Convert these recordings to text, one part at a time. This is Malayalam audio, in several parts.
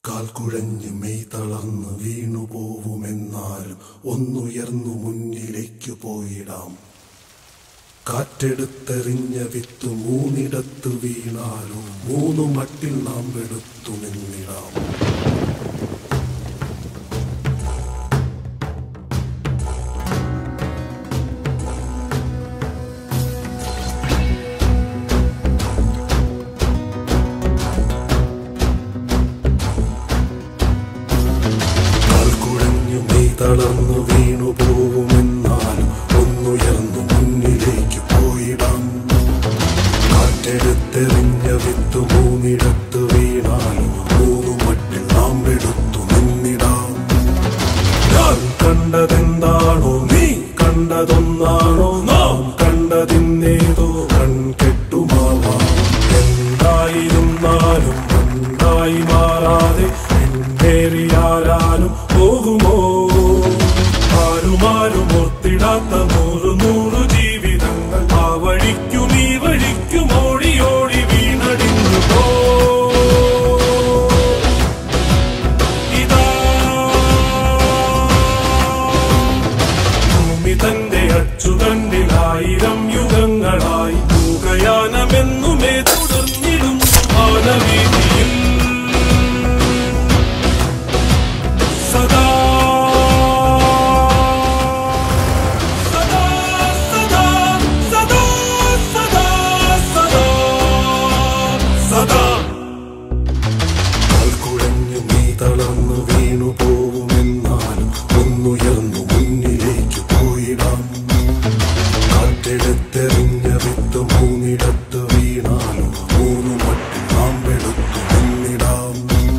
കാൽ കുഴഞ്ഞ് മെയ് തളർന്ന് വീണു പോവുമെന്നാലും ഒന്നുയർന്നു മുന്നിലേക്ക് പോയിടാം കാറ്റെടുത്തെറിഞ്ഞ വിത്ത് മൂന്നിടത്ത് വീണാലും മൂന്നു മട്ടിൽ നാം എടുത്തു നിന്നിടാം കാൽ കുഴഞ്ഞു മെയ് തളർന്നു വീണു പോവുമെന്നാലും ഒന്നുയർന്നു മുന്നിലേക്ക് പോയിടാം കാറ്റെടുത്തെറിഞ്ഞ വിത്ത് മൂന്നിടത്ത് വീണാലും മൂന്നു മട്ടിൽ നാം എടുത്തു നിന്നിടാം ഞാൻ കണ്ടതെന്താണോ നീ കണ്ടതൊന്നാണോ നാം കണ്ടതിന്നേതോ കൺകെട്ടുമാവാം എന്തായിരുന്നാലും എന്തായി മാറാതെ എന്നേറിയാലും പോകുമോ ആരുമാരും ഒത്തിടാത്ത നൂറ് നൂറ് ജീവിതങ്ങൾ ആ വഴിക്കും ഈ വഴിക്കും ഓടി ഓടി വീണടിഞ്ഞു പോ ഇതാ ഭൂമി തന്റെ അച്ചുതണ്ടിലായിരം യുഗങ്ങളായി മൂകയാനമെന്നുമേ തുടർന്നിടും മാനവീതിയിൽ സദാ സദാ സദാ സദാ സദാ സദാ സദാ കാൽ കുഴഞ്ഞു നീ തളർന്നു വീണു പോവുമെന്നാലും ഒന്നുയർന്നു മുന്നിലേക്ക് പോയിടാം കാറ്റെടുത്തെറിഞ്ഞ വിത്ത് മൂന്നിടത്ത് വീണാലും മൂന്നു മട്ടിൽ നാം എടുത്തു നിന്നിടാം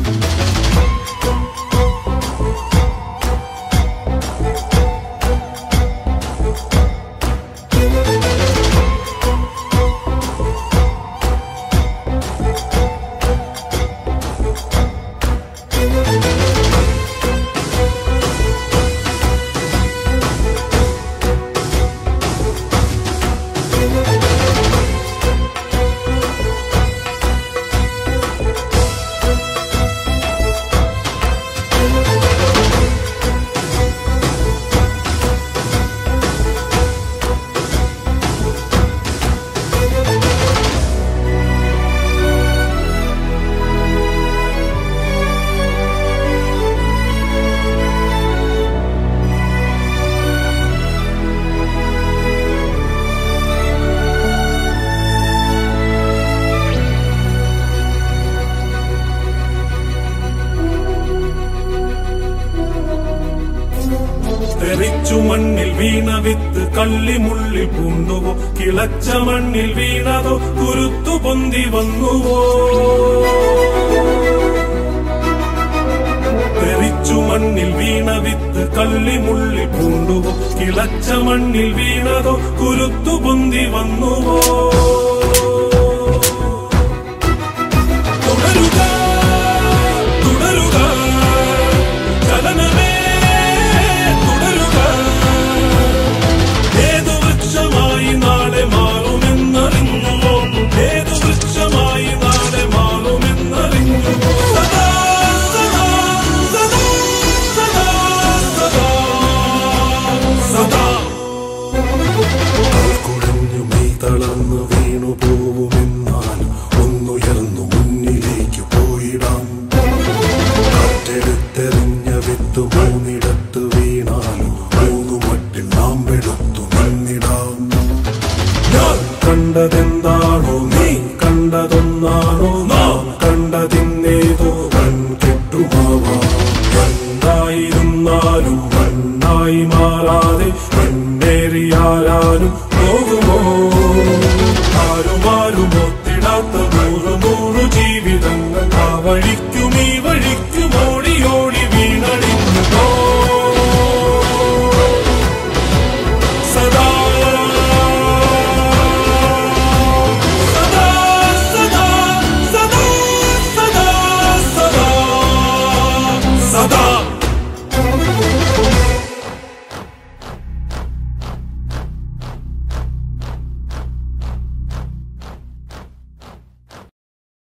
തെറിച്ചു മണ്ണിൽ വീണ വിത്ത് കള്ളിമുള്ളിൽ പൂണ്ടുവോ കിളച്ച മണ്ണിൽ വീണതോ കുരുത്തു പൊന്തി വന്നുവോ തെറിച്ചു മണ്ണിൽ വീണ വിത്ത് കള്ളിമുള്ളിൽ പൂണ്ടുവോ കിളച്ച മണ്ണിൽ വീണതോ കുരുത്തു പൊന്തി വന്നുവോ തുടരുക തുടരുക ചലനമേ തുടരുക ഏതു വൃക്ഷമായി നാളെ മാറുമെന്നറിഞ്ഞുവോ ഏതു വൃക്ഷമായി നാളെ മാറുമെന്നറിഞ്ഞുവോ സദാ സദാ സദാ സദാ സദാ സദാ കുഴഞ്ഞു മെയ് തളർന്നു വീണു പോവുമെന്നാലും ഒന്നുയർന്നു മുന്നിലേക്ക് പോയിടാം കാറ്റെടുത്തെറിഞ്ഞ വിത്ത് മൂന്നിടത്ത് വീണാലും മൂന്നു മട്ടിൽ നാം എടുത്തു നിന്നിടാം ഞാൻ കണ്ടതെന്താണോ നീ കണ്ടതൊന്നാണോ